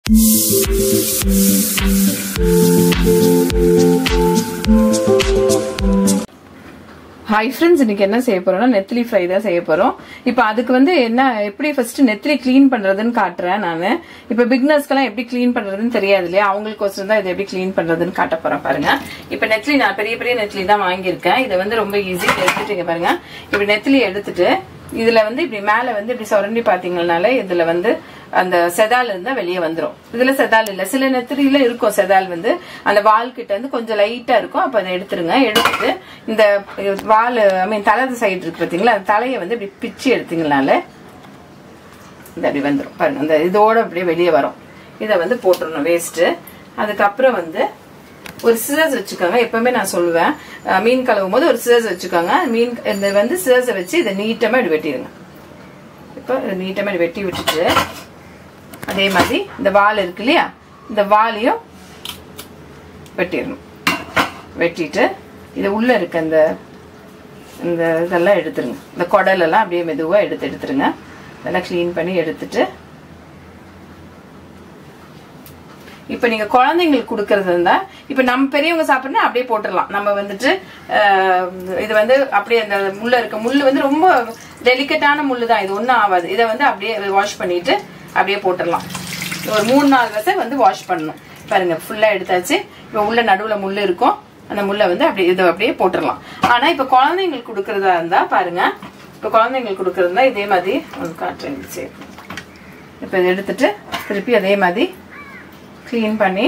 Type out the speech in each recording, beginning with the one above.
Hi friends இன்னைக்கு என்ன செய்ய போறோம்னா நெத்திலி ஃப்ரை தான் செய்ய போறோம் இப்போ அதுக்கு வந்து என்ன எப்படி ஃபர்ஸ்ட் நெத்திலி க்ளீன் பண்றதுன்னு காட்டுறேன் நான் இப்போ பிக்னர்ஸ்க்கெல்லாம் எப்படி க்ளீன் பண்றதுன்னு தெரியாது இல்லையா அவங்களுக்கோசரம் தான் இது எப்படி க்ளீன் பண்றதுன்னு காட்ட போறேன் பாருங்க இப்போ நெத்திலி நான் பெரிய பெரிய நெத்திலி தான் வாங்கியிருக்கேன் இது வந்து ரொம்ப ஈஸி எடுத்துட்டீங்க பாருங்க இப்படி நெத்திலி எடுத்துட்டு இதுல வந்து இப்படி மேல வந்து இப்படி சுரண்டி பாத்தீங்கன்னாலே இதுல வந்து அந்த செதால் இருந்தா வெளியே வந்துரும் இதுல செதால் இல்ல சில நெத்திரியில இருக்கும் செதால் வந்து அந்த வால் கிட்ட வந்து கொஞ்சம் லைட்டா இருக்கும் அப்ப அதை எடுத்துருங்க எடுத்துட்டு இந்த வால் ஐ மீன் தலை சைடு இருக்கு பாத்தீங்களா அந்த தலையை வந்து இப்படி பிச்சு எடுத்தீங்கனால இந்த அப்படி வந்துடும் பாருங்க அந்த இதோட அப்படியே வெளியே வரும் இதை வந்து போட்டுடணும் வேஸ்ட் அதுக்கப்புறம் வந்து ஒரு சிசர்ஸ் வச்சுக்கோங்க எப்பவுமே நான் சொல்லுவேன் அஹ் மீன் கழுவும் போது ஒரு சிசர்ஸ் வச்சுக்கோங்க மீன் இந்த வந்து சிசர்ஸை வச்சு இதை நீட்டமா இப்படி வெட்டிடுங்க இப்போ இதை நீட்டமா இப்படி வெட்டி விட்டுட்டு அதே மாதிரி இந்த வால் இருக்கு இல்லையா இந்த வாலையும் வெட்டிடணும் வெட்டிட்டு இது உள்ள இருக்க அந்த இந்த இதெல்லாம் எடுத்துருங்க இந்த குடலெல்லாம் அப்படியே மெதுவாக எடுத்து எடுத்துருங்க இதெல்லாம் க்ளீன் பண்ணி எடுத்துட்டு இப்போ நீங்க குழந்தைங்களுக்கு கொடுக்கறது இருந்தா இப்போ நம்ம பெரியவங்க சாப்பிடணும் அப்படியே போட்டுடலாம் நம்ம வந்துட்டு அஹ், இது வந்து அப்படியே அந்த முள்ள இருக்க முள்ளு வந்து ரொம்ப டெலிகேட்டான முள்ளு தான் இது ஒன்றும் ஆகாது இதை வந்து அப்படியே வாஷ் பண்ணிட்டு அப்படியே போட்டுடலாம் ஒரு மூணு நாலு வசை வந்து வாஷ் பண்ணணும் பாருங்க ஃபுல்லா எடுத்தாச்சு இப்போ உள்ள நடுவுல முள்ளு இருக்கும் அந்த முள்ளை வந்து அப்படியே இதை அப்படியே போட்டுடலாம் ஆனா இப்போ குழந்தைங்களுக்கு கொடுக்கறதா இருந்தா பாருங்க இப்போ குழந்தைங்களுக்கு கொடுக்கறதா இருந்தா இதே மாதிரி உங்களுக்கு காட்டுறேன் சரி இப்போ இதை எடுத்துட்டு திருப்பி அதே மாதிரி க்ளீன் பண்ணி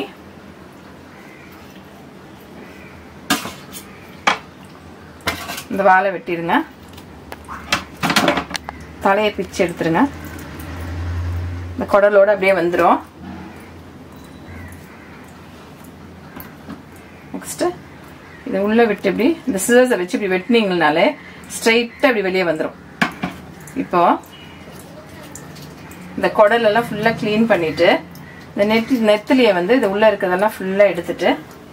இந்த வாழை வெட்டிடுங்க தலையை பிச்சு எடுத்துருங்க இந்த குடலோட அப்படியே வந்துடும் நெக்ஸ்ட் இதை உள்ள விட்டு இப்படி இந்த சிசர்ஸை வச்சு இப்படி வெட்டினீங்கனாலே ஸ்ட்ரைட்டாக இப்படி வெளியே வந்துடும் இப்போ இந்த குடலெல்லாம் ஃபுல்லாக க்ளீன் பண்ணிட்டு இந்த நெத்தி நெத்திலியை வந்து இது உள்ள இருக்கிறதெல்லாம் ஃபுல்லாக எடுத்துட்டு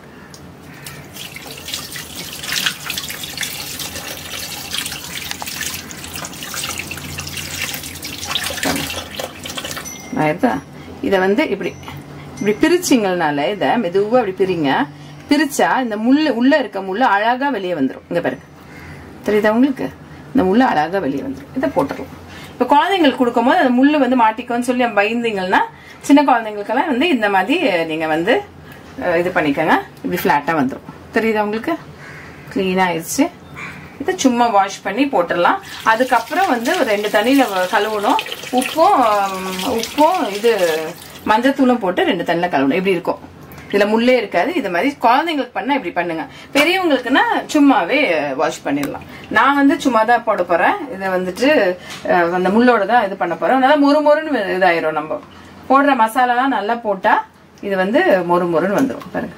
ஆயிருதா இதை வந்து இப்படி இப்படி பிரிச்சிங்கனால இதை மெதுவாக இப்படி பிரிங்க பிரிச்சா இந்த முள்ளு உள்ள இருக்க முள்ளு அழகா வெளியே வந்துடும் இங்க பாருங்க தெரியுதா உங்களுக்கு இந்த முள்ளு அழகா வெளியே வந்துடும் இதை போட்டுடலாம் இப்போ குழந்தைங்களுக்கு கொடுக்கும்போது அந்த முள்ளு வந்து மாட்டிக்கும்னு சொல்லி நம்ம பயந்தீங்கன்னா சின்ன குழந்தைங்களுக்கெல்லாம் வந்து இந்த மாதிரி நீங்க வந்து அஹ், இது பண்ணிக்கோங்க இப்படி ஃப்ளாட்டாக வந்துடும் தெரியுதா உங்களுக்கு க்ளீனாக ஆயிடுச்சு இதை சும்மா வாஷ் பண்ணி போட்டுடலாம் அதுக்கப்புறம் வந்து ஒரு ரெண்டு தண்ணியில் கழுவணும் உப்பும் ஆம், உப்பும் இது மஞ்சத்தூளும் போட்டு ரெண்டு தண்ணியில் கழுவணும் இப்படி இருக்கும் இதுல முள்ளே இருக்காது இது மாதிரி குழந்தைங்களுக்கு பண்ணா இப்படி பண்ணுங்க பெரியவங்களுக்குன்னா சும்மாவே வாஷ் பண்ணிடலாம் நான் வந்து சும்மா தான் போட போறேன் இதை வந்துட்டு அஹ், அந்த முள்ளோட தான் இது பண்ண போறேன் நல்லா மொறு மொறுன்னு இதாயிரும் நம்ம போடுற மசாலாலாம் நல்லா போட்டா இது வந்து மொறு மொறுன்னு வந்துடும் பாருங்க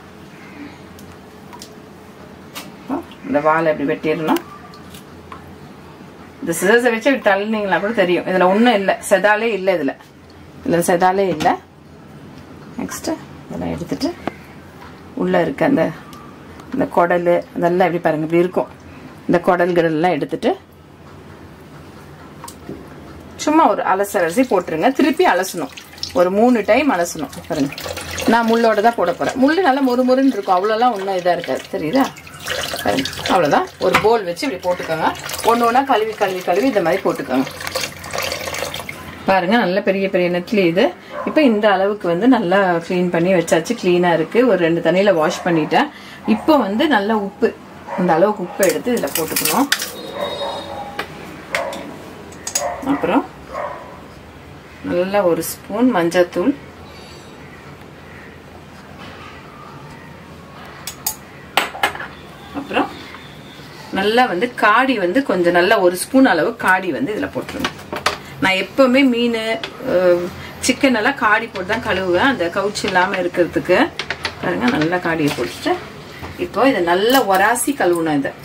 இப்போ இந்த வாழை இப்படி வெட்டிடணும் இந்த சிசர்ஸை வச்சு இப்படி தள்ளினீங்களா கூட தெரியும் இதுல ஒன்றும் இல்லை செதாலே இல்லை இதுல இதுல செதாலே இல்லை நெக்ஸ்ட் இதெல்லாம் எடுத்துட்டு உள்ள இருக்க அந்த இந்த குடல் அதெல்லாம் எப்படி பாருங்க இப்படி இருக்கும் இந்த குடல் கிடல்லாம் எடுத்துட்டு சும்மா ஒரு அலச அலசி போட்டுருங்க திருப்பி அலசணும் ஒரு மூணு டைம் அலசணும் பாருங்க நான் முள்ளோட தான் போட போறேன் முள்ளு நல்லா மொறு மொறுன்னு இருக்கும் அவ்வளோலாம் ஒன்றும் இதாக இருக்காது தெரியுதா பாருங்க அவ்வளோதான் ஒரு போல் வச்சு இப்படி போட்டுக்கோங்க ஒன்று ஒன்றா கழுவி கழுவி கழுவி இந்த மாதிரி போட்டுக்கோங்க பாருங்க நல்ல பெரிய பெரிய நெட்லி இது இப்போ இந்த அளவுக்கு வந்து நல்லா க்ளீன் பண்ணி வச்சாச்சு க்ளீனாக இருக்கு ஒரு ரெண்டு தண்ணியில் வாஷ் பண்ணிட்டேன் இப்போ வந்து நல்ல உப்பு இந்த அளவுக்கு உப்பு எடுத்து இதில் போட்டுக்கணும் அப்புறம் நல்லா ஒரு ஸ்பூன் மஞ்சத்தூள் அப்புறம் நல்லா வந்து காடி வந்து கொஞ்சம் நல்லா ஒரு ஸ்பூன் அளவு காடி வந்து இதில் போட்டுருங்க நான் எப்பவுமே மீன் சிக்கன் எல்லாம் காடி போட்டு தான் கழுவுவேன் அந்த கவுச்சு இல்லாமல் இருக்கிறதுக்கு பாருங்க நல்லா காடியை போட்டுட்டு இப்போ இதை நல்லா ஒராசி கழுவணும் இதை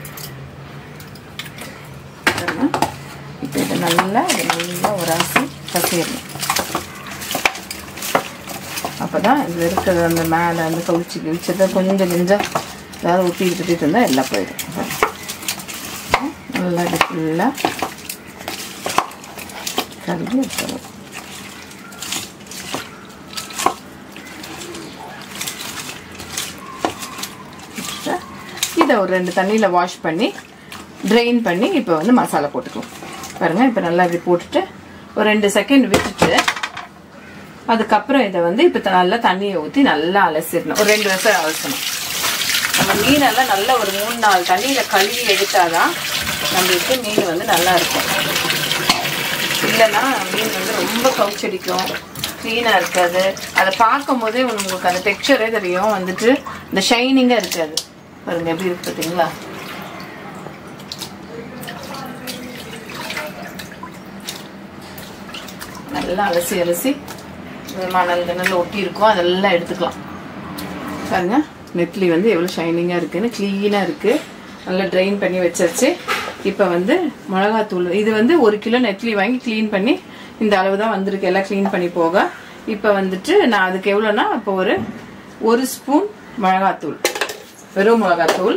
பாருங்க இப்போ இதை நல்லா இதை நல்லா ஒராசி கசிடணும் அப்பதான் இது இருக்கிறது அந்த மேலே அந்த கவுச்சி கிழிச்சதை கொஞ்சம் கொஞ்சம் ஏதாவது ஊற்றி ஊற்றிட்டு இருந்தால் எல்லாம் போயிடும் நல்லா இது ஃபுல்லாக கழுவி வச்சிடணும் இதை ஒரு ரெண்டு தண்ணியில் வாஷ் பண்ணி ட்ரெயின் பண்ணி இப்போ வந்து மசாலா போட்டுக்கலாம் பாருங்கள் இப்போ நல்லா இப்படி போட்டுட்டு ஒரு ரெண்டு செகண்ட் விட்டுட்டு அதுக்கப்புறம் இதை வந்து இப்போ நல்லா தண்ணியை ஊற்றி நல்லா அலசிடணும் ஒரு ரெண்டு வருஷம் அலசணும் நம்ம மீனெல்லாம் நல்லா ஒரு மூணு நாலு தண்ணியில் கழுவி எடுத்தாதான் நம்மளுக்கு மீன் வந்து நல்லா இருக்கும் இல்லைன்னா மீன் வந்து ரொம்ப கவுச்சடிக்கும் க்ளீனாக இருக்காது அதை பார்க்கும் போதே உங்களுக்கு அந்த டெக்ஸ்சரே தெரியும் வந்துட்டு இந்த ஷைனிங்காக இருக்காது பாருங்க எப்படி இருக்கு பார்த்தீங்களா நல்லா அலசி அலசி மணல் கிணல் ஒட்டி இருக்கும் அதெல்லாம் எடுத்துக்கலாம் பாருங்க நெட்லி வந்து எவ்வளோ ஷைனிங்காக இருக்குன்னு க்ளீனாக இருக்குது நல்லா ட்ரைன் பண்ணி வச்சாச்சு இப்போ வந்து மிளகாத்தூள் இது வந்து ஒரு கிலோ நெட்லி வாங்கி க்ளீன் பண்ணி இந்த அளவு தான் வந்திருக்கு எல்லாம் க்ளீன் பண்ணி போக இப்போ வந்துட்டு நான் அதுக்கு எவ்வளோனா இப்போ ஒரு ஒரு ஸ்பூன் மிளகாத்தூள் வெறும் மிளகாத்தூள்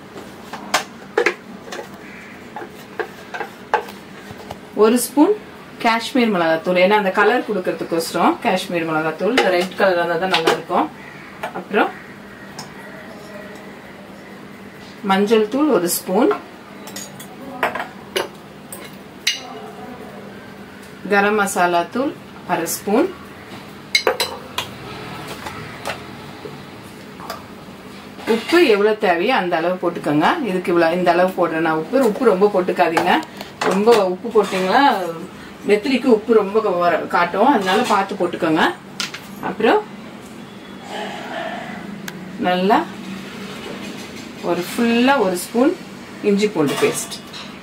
ஒரு ஸ்பூன் காஷ்மீர் மிளகாத்தூள் ஏன்னா அந்த கலர் கொடுக்கறதுக்கோசரம் காஷ்மீர் மிளகாத்தூள் இந்த ரெட் கலர் இருந்தால் தான் நல்லா இருக்கும் அப்புறம் மஞ்சள் தூள் ஒரு ஸ்பூன் கரம் மசாலா தூள் அரை ஸ்பூன் உப்பு எவ்வளோ தேவையோ அந்த அளவு போட்டுக்கோங்க இதுக்கு இவ்வளோ இந்த அளவு போடுறேன் நான் உப்பு உப்பு ரொம்ப போட்டுக்காதீங்க ரொம்ப உப்பு போட்டிங்கன்னா நெத்திலிக்கு உப்பு ரொம்ப வர- காட்டும் அதனால பார்த்து போட்டுக்கோங்க அப்புறம் நல்லா ஒரு ஃபுல்லாக ஒரு ஸ்பூன் இஞ்சி பூண்டு பேஸ்ட்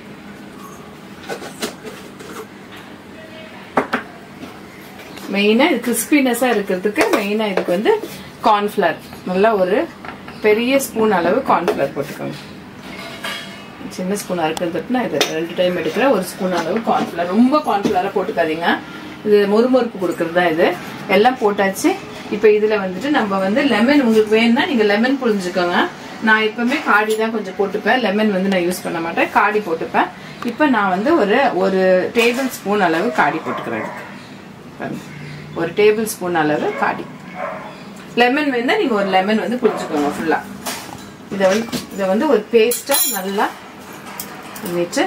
மெயினாக இது கிறிஸ்பினஸாக இருக்கிறதுக்கு மெயினாக இதுக்கு வந்து கார்ன்ஃப்ளவர் நல்லா ஒரு பெரிய ஸ்பூன் அளவு கார்ன்ஃப்ளவர் போட்டுக்கோங்க சின்ன ஸ்பூனாக இருக்கிறதுக்கு நான் இது ரெண்டு டைம் எடுக்கிறேன் ஒரு ஸ்பூன் அளவு கார்ன்ஃப்ளவர் ரொம்ப கார்ன்ஃப்ளவராக போட்டுக்காதீங்க இது மொறுமொறுப்பு கொடுக்கறது தான் இது எல்லாம் போட்டாச்சு இப்போ இதில் வந்துட்டு நம்ம வந்து லெமன் உங்களுக்கு வேணும்னா நீங்கள் லெமன் புழிஞ்சுக்கோங்க நான் எப்பவுமே காடி தான் கொஞ்சம் போட்டுப்பேன் லெமன் வந்து நான் யூஸ் பண்ண மாட்டேன் காடி போட்டுப்பேன் இப்போ நான் வந்து ஒரு ஒரு டேபிள் ஸ்பூன் அளவு காடி போட்டுக்கிறேன் இதுக்கு. பாருங்க. ஒரு டேபிள் ஸ்பூன் அளவு காடி லெமன் வேணா நீங்க ஒரு லெமன் வந்து புளிச்சுக்கோங்க ஃபுல்லா இதை வந்து இதை வந்து ஒரு பேஸ்டா நல்லா பண்ணிட்டு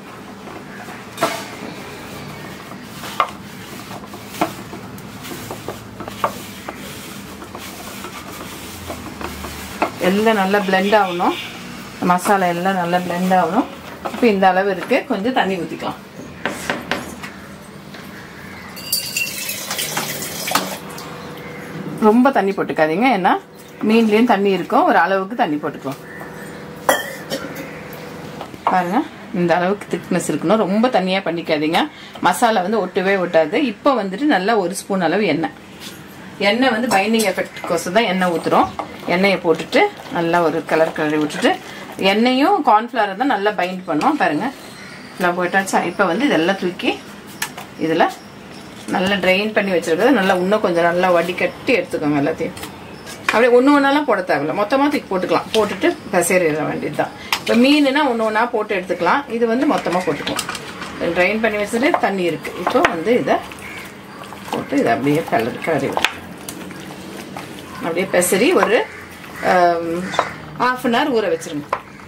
எல்லாம் நல்லா blend ஆகணும் மசாலா எல்லாம் நல்லா blend ஆகணும் இப்போ இந்த அளவு இருக்கு கொஞ்சம் தண்ணி ஊற்றிக்கலாம் ரொம்ப தண்ணி போட்டுக்காதீங்க ஏன்னா மீன்லேயும் தண்ணி இருக்கும் ஒரு அளவுக்கு தண்ணி போட்டுக்கலாம் பாருங்க இந்த அளவுக்கு திக்னஸ் இருக்கணும் ரொம்ப தண்ணியாக பண்ணிக்காதீங்க மசாலா வந்து ஒட்டவே ஒட்டாது இப்போ வந்துட்டு நல்லா ஒரு ஸ்பூன் அளவு எண்ணெய் எண்ணெய் வந்து பைண்டிங் எஃபெக்ட் கோசம் தான் எண்ணெய் ஊற்றுறோம் எண்ணெயை போட்டுட்டு நல்லா ஒரு கலர் கலரி விட்டுட்டு எண்ணெயும் கார்ன்ஃப்ளவரை தான் நல்லா பைண்ட் பண்ணோம் பாருங்க எல்லாம் போயிட்டாச்சா இப்போ வந்து இதெல்லாம் தூக்கி இதில் நல்லா ட்ரெயின் பண்ணி வச்சிருக்கிறது நல்லா இன்னும் கொஞ்சம் நல்லா வடிகட்டி எடுத்துக்கோங்க எல்லாத்தையும் அப்படியே ஒன்று ஒன்றாலாம் போட தேவையில்ல மொத்தமாக தூக்கி போட்டுக்கலாம் போட்டுட்டு பசேறிட வேண்டியது தான் இப்போ மீனுனா ஒன்று ஒன்றா போட்டு எடுத்துக்கலாம் இது வந்து மொத்தமாக போட்டுக்கலாம் ட்ரைன் பண்ணி வச்சுட்டு தண்ணி இருக்குது இப்போ வந்து இதை போட்டு இதை அப்படியே கலர் கிளறி விடு. அப்படியே பெசரி ஒரு ஆஃப் அன் ஹவர் ஊற வச்சிருங்க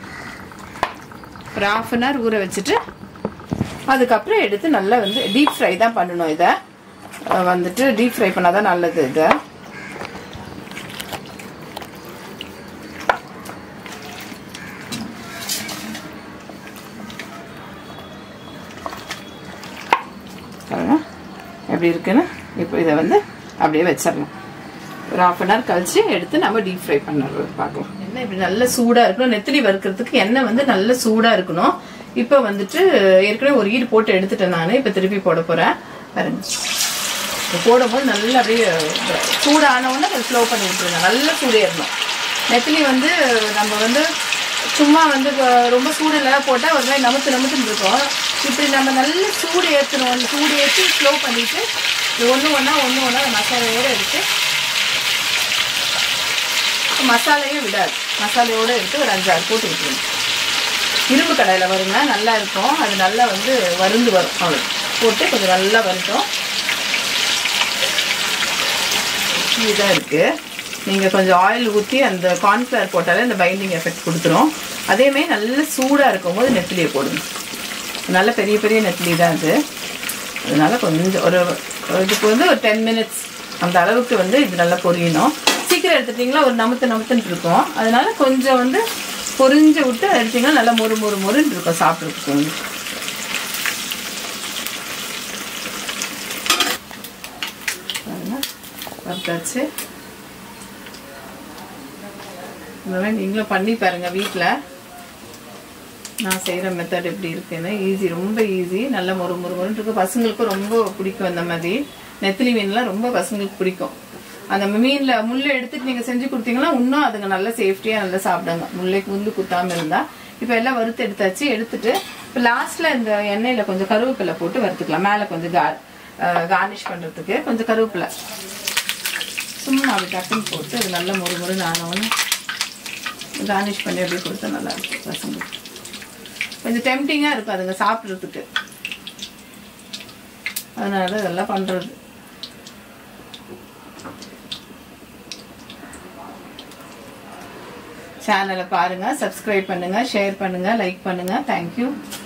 ஒரு ஆஃப் அன் ஹவர் ஊற வச்சுட்டு அதுக்கப்புறம் எடுத்து நல்லா வந்து டீப் ஃப்ரை தான் பண்ணணும் இதை அஹ் வந்துட்டு டீப் ஃப்ரை பண்ணாதான் நல்லது இதை பாருங்க எப்படி இருக்குன்னு இப்போ இதை வந்து அப்படியே வச்சிடலாம் ஒரு ஹாஃப் அன் ஹவர் கழிச்சு எடுத்து நம்ம டீப் ஃப்ரை பண்ணுறது பார்க்கலாம் எண்ணெய் இப்படி நல்ல சூடாக இருக்கணும் நெத்திலி வறுக்கிறதுக்கு எண்ணெய் வந்து நல்ல சூடாக இருக்கணும் இப்போ வந்துட்டு ஏற்கனவே ஒரு ஈடு போட்டு எடுத்துட்டேன் நான் இப்போ திருப்பி போட போகிறேன் பாருங்க இப்போ போடும்போது நல்லா அப்படியே சூடான உடனே கொஞ்சம் ஸ்லோ பண்ணி விட்டுருங்க நல்ல சூடு ஏறணும் நெத்திலி வந்து நம்ம வந்து சும்மா வந்து இப்போ ரொம்ப சூடு இல்லாத போட்டால் ஒரு மாதிரி நமுத்து நமுத்துன்னு இருக்கும் இப்படி நம்ம நல்ல சூடு ஏற்றணும் சூடு ஏற்றி ஸ்லோ பண்ணிட்டு ஒன்று ஒன்றா ஒன்று ஒன்றா மசாலையோடு எடுத்து மசாலையும் விடாது மசாலையோடு எடுத்து ஒரு அஞ்சாறு போட்டு விட்டுருங்க இரும்பு கடையில் வருங்க நல்லா இருக்கும் அது நல்லா வந்து வருந்து வரும் அவ்வளோ போட்டு கொஞ்சம் நல்லா வரட்டும் இதாக இருக்குது நீங்கள் கொஞ்சம் ஆயில் ஊற்றி அந்த கார்ன்ஃப்ளவர் போட்டாலே அந்த பைண்டிங் எஃபெக்ட் கொடுத்துரும் அதேமாதிரி நல்ல சூடாக இருக்கும்போது நெத்திலியை போடுங்க நல்ல பெரிய பெரிய நெத்திலி தான் அது அதனால கொஞ்சம் ஒரு இதுக்கு வந்து ஒரு டென் மினிட்ஸ் அந்த அளவுக்கு வந்து இது நல்லா பொரியணும் சீக்கிரம் எடுத்துட்டிங்களா ஒரு நமுத்து நமுத்துன்னு இருக்கும் அதனால கொஞ்சம் வந்து பொரிஞ்சு விட்டு எடுத்தீங்கன்னா நல்லா மொறு மொறு மொறுன்னு இருக்கும் சாப்பிட்றதுக்கு வந்து வறுத்தாச்சு இந்த மாதிரி நீங்களும் பண்ணி பாருங்க வீட்டில் நான் செய்கிற மெத்தட் எப்படி இருக்குன்னு ஈஸி ரொம்ப ஈஸி நல்ல மொறு மொறு மொறுன்னு இருக்கு பசங்களுக்கும் ரொம்ப பிடிக்கும் அந்த மாதிரி நெத்திலி மீன்லாம் ரொம்ப பசங்களுக்கு பிடிக்கும் அந்த மீனில் முள்ளை எடுத்துட்டு நீங்கள் செஞ்சு கொடுத்தீங்கன்னா இன்னும் அதுங்க நல்லா சேஃப்டியாக நல்லா சாப்பிடுங்க முல்லை முள்ளு குத்தாமல் இருந்தால் இப்போ எல்லாம் வறுத்து எடுத்தாச்சு எடுத்துட்டு இப்போ லாஸ்ட்டில் இந்த எண்ணெயில் கொஞ்சம் கருவேப்பிலை போட்டு வறுத்துக்கலாம் மேலே கொஞ்சம் கார் கார்னிஷ் பண்ணுறதுக்கு கொஞ்சம் கருவேப்பிலை சும்மா அப்படி டக்குன்னு போட்டு அது நல்லா மொறு மொறுன்னு ஆனவொன்னு கார்னிஷ் பண்ணி அப்படியே கொடுத்தா நல்லா இருக்கும் பசங்களுக்கு கொஞ்சம் டெம்டிங்காக இருக்கும் அதுங்க சாப்பிட்றதுக்கு அதனால இதெல்லாம் பண்ணுறது சேனலை பாருங்கள் சப்ஸ்கிரைப் பண்ணுங்கள் ஷேர் பண்ணுங்கள் லைக் பண்ணுங்கள் தேங்க்யூ